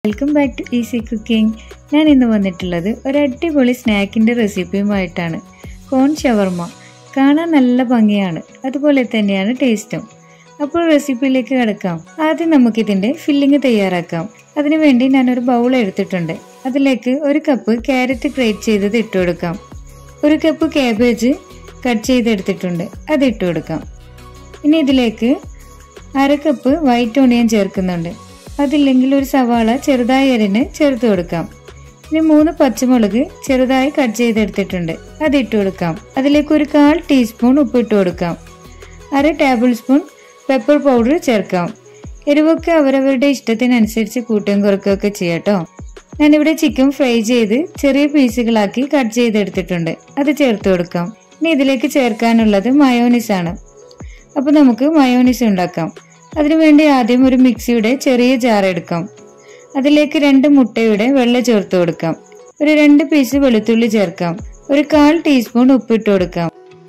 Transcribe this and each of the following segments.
welcome back to easy cooking ഞാൻ ഇന്ന് വന്നിട്ടുള്ളത് ഒരു അടിപൊളി സ്നാക്കിൻ്റെ റെസിപ്പിയുമായിട്ടാണ് കോൺ ഷവർമ കാണാൻ നല്ല ഭംഗിയാണ് അതുപോലെ തന്നെയാണ് ടേസ്റ്റും അപ്പോൾ റെസിപ്പിയിലേക്ക് കിടക്കാം ആദ്യം നമുക്കിതിൻ്റെ ഫില്ലിങ് തയ്യാറാക്കാം അതിനുവേണ്ടി ഞാനൊരു ബൗൾ എടുത്തിട്ടുണ്ട് അതിലേക്ക് ഒരു കപ്പ് ക്യാരറ്റ് ഗ്രേറ്റ് ചെയ്തത് ഇട്ട് കൊടുക്കാം ഒരു കപ്പ് കാബേജ് കട്ട് ചെയ്തെടുത്തിട്ടുണ്ട് അത് ഇട്ട് കൊടുക്കാം ഇനി ഇതിലേക്ക് അര കപ്പ് വൈറ്റ് ഓണിയൻ ചേർക്കുന്നുണ്ട് അതില്ലെങ്കിൽ ഒരു സവാള ചെറുതായി അരിഞ്ഞ് ചേർത്ത് കൊടുക്കാം ഇനി മൂന്ന് പച്ചമുളക് ചെറുതായി കട്ട് ചെയ്തെടുത്തിട്ടുണ്ട് അത് ഇട്ട് കൊടുക്കാം അതിലേക്ക് ഒരു കാൽ ടീസ്പൂൺ ഉപ്പിട്ട് കൊടുക്കാം അര ടേബിൾ സ്പൂൺ പെപ്പർ പൗഡർ ചേർക്കാം എരിവൊക്കെ അവരവരുടെ ഇഷ്ടത്തിനനുസരിച്ച് കൂട്ടുകയും കുറയ്ക്കുകയൊക്കെ ചെയ്യാട്ടോ ഞാനിവിടെ ചിക്കൻ ഫ്രൈ ചെയ്ത് ചെറിയ പീസുകളാക്കി കട്ട് ചെയ്തെടുത്തിട്ടുണ്ട് അത് ചേർത്ത് കൊടുക്കാം ഇനി ഇതിലേക്ക് ചേർക്കാനുള്ളത് മയോണിസ് ആണ് അപ്പോൾ നമുക്ക് മയോണിസ് ഉണ്ടാക്കാം അതിനുവേണ്ടി ആദ്യം ഒരു മിക്സിയുടെ ചെറിയ ജാർ എടുക്കാം അതിലേക്ക് രണ്ട് മുട്ടയുടെ വെള്ള ചേർത്ത് കൊടുക്കാം ഒരു രണ്ട് പീസ് വെളുത്തുള്ളി ചേർക്കാം ഒരു കാൽ ടീസ്പൂൺ ഉപ്പിട്ട് കൊടുക്കാം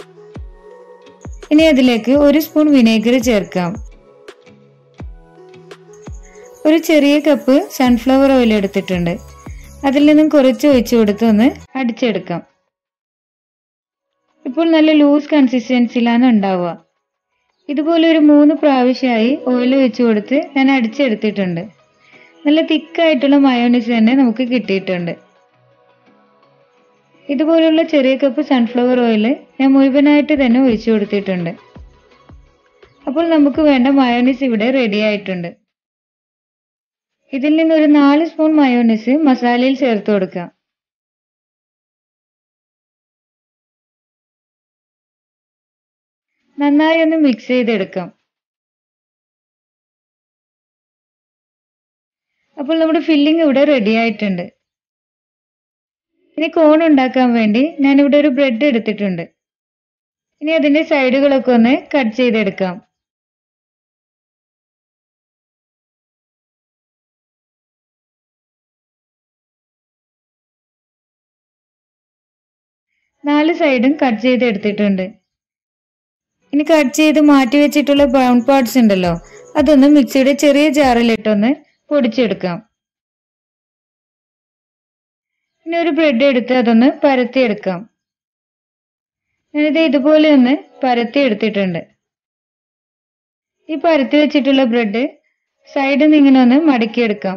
ഇനി അതിലേക്ക് ഒരു സ്പൂൺ വിനേഗർ ചേർക്കാം ഒരു ചെറിയ കപ്പ് സൺഫ്ലവർ ഓയിൽ എടുത്തിട്ടുണ്ട് അതിൽ നിന്നും കുറച്ച് ഒഴിച്ചു കൊടുത്ത് ഒന്ന് അടിച്ചെടുക്കാം ഇപ്പോൾ നല്ല ലൂസ് കൺസിസ്റ്റൻസിയിലാണ് ഉണ്ടാവുക ഇതുപോലെ ഒരു മൂന്ന് പ്രാവശ്യമായി ഓയിൽ വെച്ച് കൊടുത്ത് ഞാൻ അടിച്ചെടുത്തിട്ടുണ്ട് നല്ല തിക്കായിട്ടുള്ള മയോണൈസ് തന്നെ നമുക്ക് കിട്ടിയിട്ടുണ്ട് ഇതുപോലുള്ള ചെറിയ കപ്പ് സൺഫ്ലവർ ഓയിൽ ഞാൻ മുഴുവനായിട്ട് തന്നെ ഒഴിച്ചു കൊടുത്തിട്ടുണ്ട് അപ്പോൾ നമുക്ക് വേണ്ട മയോണൈസ് ഇവിടെ റെഡി ആയിട്ടുണ്ട് ഇതിൽ നിന്ന് ഒരു നാല് സ്പൂൺ മയോണൈസ് മസാലയിൽ ചേർത്ത് കൊടുക്കാം നന്നായി ഒന്ന് മിക്സ് ചെയ്തെടുക്കാം അപ്പോൾ നമ്മുടെ ഫില്ലിംഗ് ഇവിടെ റെഡി ആയിട്ടുണ്ട് ഇനി കോൺ ഉണ്ടാക്കാൻ വേണ്ടി ഞാനിവിടെ ഒരു ബ്രെഡ് എടുത്തിട്ടുണ്ട് ഇനി അതിന്റെ സൈഡുകളൊക്കെ ഒന്ന് കട്ട് ചെയ്തെടുക്കാം നാല് സൈഡും കട്ട് ചെയ്തെടുത്തിട്ടുണ്ട് ഇനി കട്ട് ചെയ്ത് മാറ്റി വെച്ചിട്ടുള്ള ബ്രൗൺ പാർട്സ് ഉണ്ടല്ലോ അതൊന്ന് മിക്സിയുടെ ചെറിയ ജാറിലിട്ടൊന്ന് പൊടിച്ചെടുക്കാം ഇനി ഒരു ബ്രെഡ് എടുത്ത് അതൊന്ന് പരത്തിയെടുക്കാം ഞാനിത് ഇതുപോലെ ഒന്ന് പരത്തി എടുത്തിട്ടുണ്ട് ഈ പരത്തി വെച്ചിട്ടുള്ള ബ്രെഡ് സൈഡിൽ നിന്ന് ഇങ്ങനെ ഒന്ന് മടക്കിയെടുക്കാം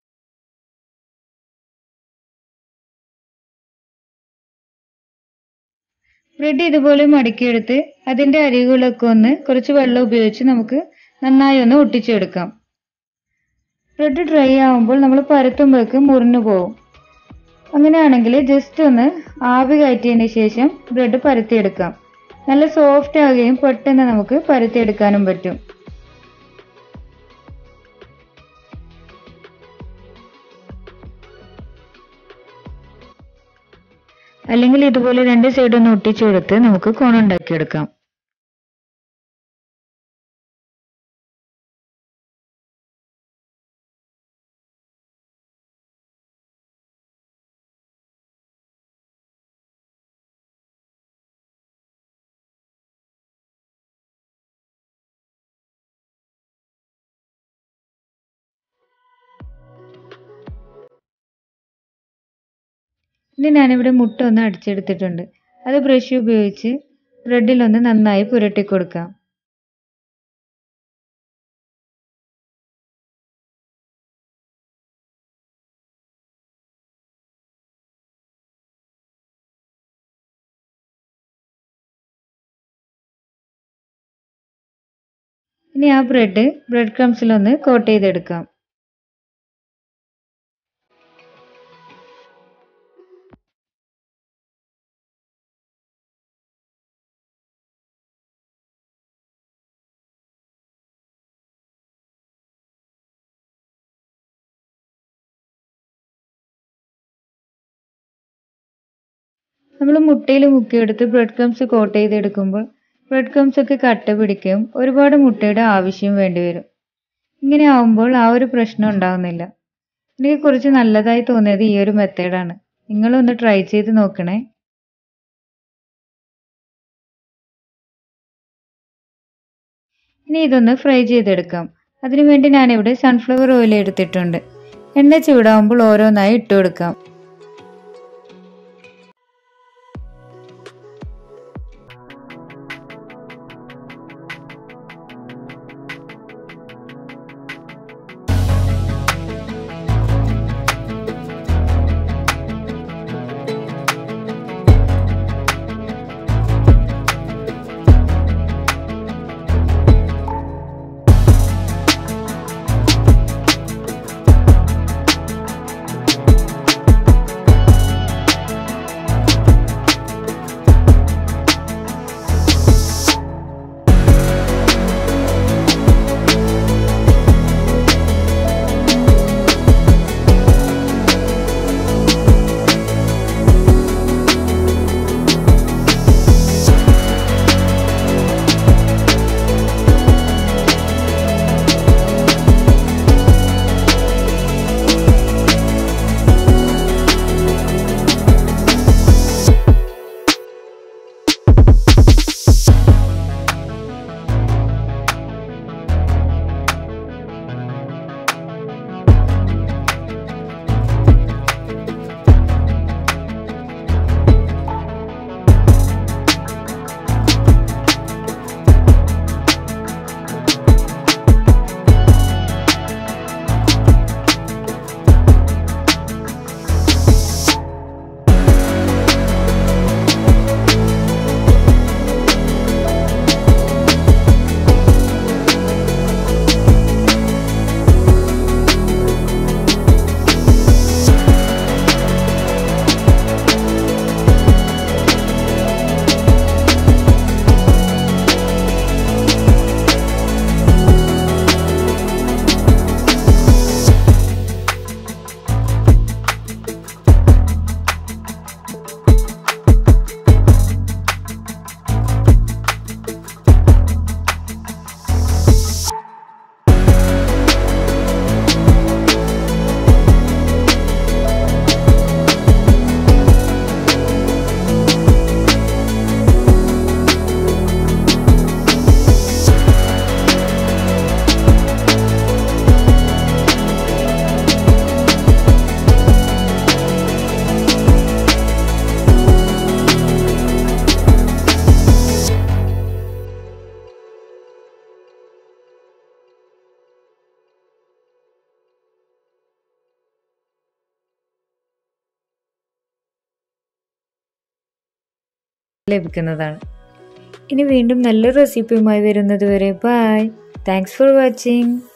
ബ്രെഡ് ഇതുപോലെ മടക്കിയെടുത്ത് അതിന്റെ അരികുകളൊക്കെ ഒന്ന് കുറച്ച് വെള്ളം ഉപയോഗിച്ച് നമുക്ക് നന്നായി ഒന്ന് ഒട്ടിച്ചെടുക്കാം ബ്രെഡ് ഡ്രൈ ആവുമ്പോൾ നമ്മൾ പരത്തുമ്പോഴേക്ക് മുറിഞ്ഞു പോകും അങ്ങനെയാണെങ്കിൽ ജസ്റ്റ് ഒന്ന് ആവി കയറ്റിയതിന് ശേഷം ബ്രെഡ് പരത്തിയെടുക്കാം നല്ല സോഫ്റ്റ് ആവുകയും പെട്ടെന്ന് നമുക്ക് പരത്തിയെടുക്കാനും പറ്റും അല്ലെങ്കിൽ ഇതുപോലെ രണ്ട് സൈഡ് ഒന്ന് ഒട്ടിച്ചു കൊടുത്ത് നമുക്ക് കോൺ ഉണ്ടാക്കിയെടുക്കാം ഇനി ഞാനിവിടെ മുട്ട ഒന്ന് അടിച്ചെടുത്തിട്ടുണ്ട് അത് ബ്രഷ് ഉപയോഗിച്ച് ബ്രെഡിലൊന്ന് നന്നായി പുരട്ടി കൊടുക്കാം ഇനി ആ ബ്രെഡ് ബ്രെഡ് ക്രംസിലൊന്ന് കോട്ട് ചെയ്തെടുക്കാം നമ്മൾ മുട്ടയിൽ മുക്കിയെടുത്ത് ബ്രെഡ് ക്രംസ് കോട്ട് ചെയ്തെടുക്കുമ്പോൾ ബ്രെഡ് ക്രംസ് ഒക്കെ കട്ട പിടിക്കുകയും ഒരുപാട് മുട്ടയുടെ ആവശ്യം വേണ്ടി വരും ഇങ്ങനെ ആവുമ്പോൾ ആ ഒരു പ്രശ്നം ഉണ്ടാകുന്നില്ല എനിക്ക് കുറച്ച് നല്ലതായി തോന്നിയത് ഈ ഒരു മെത്തേഡാണ് നിങ്ങളൊന്ന് ട്രൈ ചെയ്ത് നോക്കണേ ഇനി ഇതൊന്ന് ഫ്രൈ ചെയ്തെടുക്കാം അതിനുവേണ്ടി ഞാനിവിടെ സൺഫ്ലവർ ഓയിൽ എടുത്തിട്ടുണ്ട് എണ്ണ ചൂടാവുമ്പോൾ ഓരോന്നായി ഇട്ട് കൊടുക്കാം ലഭിക്കുന്നതാണ് ഇനി വീണ്ടും നല്ലൊരു റെസിപ്പിയുമായി വരുന്നത് വരെ ബായ് താങ്ക്സ് ഫോർ വാച്ചിങ്